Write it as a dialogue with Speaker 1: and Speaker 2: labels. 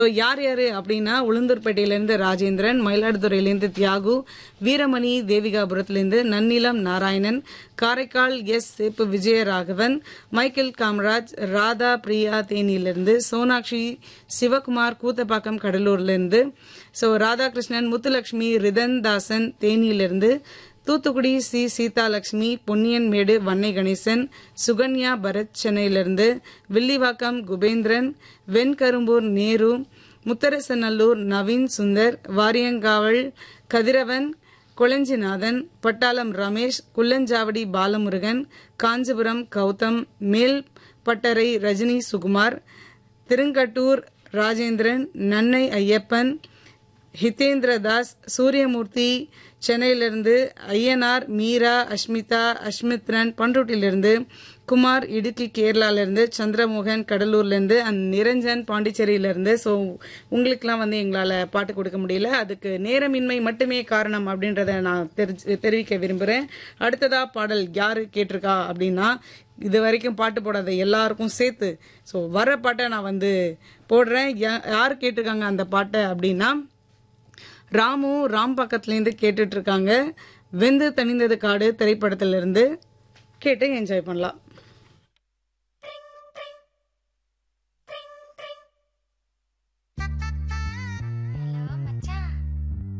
Speaker 1: So, யார் யாரு அப்படின்னா உளுந்தூர்பேட்டையிலேருந்து ராஜேந்திரன் மயிலாடுதுறையிலேருந்து தியாகு வீரமணி தேவிகாபுரத்திலேருந்து நன்னிலம் நாராயணன் காரைக்கால் எஸ் சேப்பு விஜயராகவன் மைக்கேல் காமராஜ் ராதா பிரியா தேனியிலிருந்து சோனாக்ஷி சிவகுமார் கூத்தப்பாக்கம் கடலூர்லேருந்து ஸோ ராதாகிருஷ்ணன் முத்துலட்சுமி ரிதன் தாசன் தேனியிலிருந்து தூத்துக்குடி சி சீதாலட்சுமி பொன்னியன்மேடு வன்னை கணேசன் சுகன்யா பரத் சென்னையிலிருந்து வில்லிவாக்கம் குபேந்திரன் வெண்கரும்பூர் நேரு முத்தரசநல்லூர் நவீன் சுந்தர் வாரியங்காவல் கதிரவன் கொளஞ்சிநாதன் பட்டாளம் ரமேஷ் குள்ளஞ்சாவடி பாலமுருகன் காஞ்சிபுரம் கௌதம் மேல் பட்டறை ரஜினி சுகுமார் திருங்கட்டூர் ராஜேந்திரன் நன்னை ஐயப்பன் ஹிதேந்திர தாஸ் சூரியமூர்த்தி சென்னையிலிருந்து ஐயனார் மீரா அஷ்மிதா அஷ்மித்ரன் பண்ருட்டிலிருந்து குமார் இடுக்கி கேரளாலேருந்து சந்திரமோகன் கடலூர்லேருந்து அண்ட் நிரஞ்சன் பாண்டிச்சேரியிலேருந்து ஸோ உங்களுக்கெல்லாம் வந்து எங்களால் பாட்டு கொடுக்க முடியல அதுக்கு நேரமின்மை மட்டுமே காரணம் அப்படின்றத நான் தெரிஞ்சு தெரிவிக்க விரும்புகிறேன் அடுத்ததா பாடல் யாரு கேட்டிருக்கா அப்படின்னா இது வரைக்கும் பாட்டு போடாத எல்லாருக்கும் சேர்த்து ஸோ வர பாட்டை நான் வந்து போடுறேன் யா- யார் கேட்டிருக்காங்க அந்த பாட்டை அப்படின்னா ராமு ராம் பக்கத்துலேருந்து கேட்டுட்டு இருக்காங்க வெந்து தணிந்தது காடு திரைப்படத்திலிருந்து கேட்டு என்ஜாய் பண்ணலாம்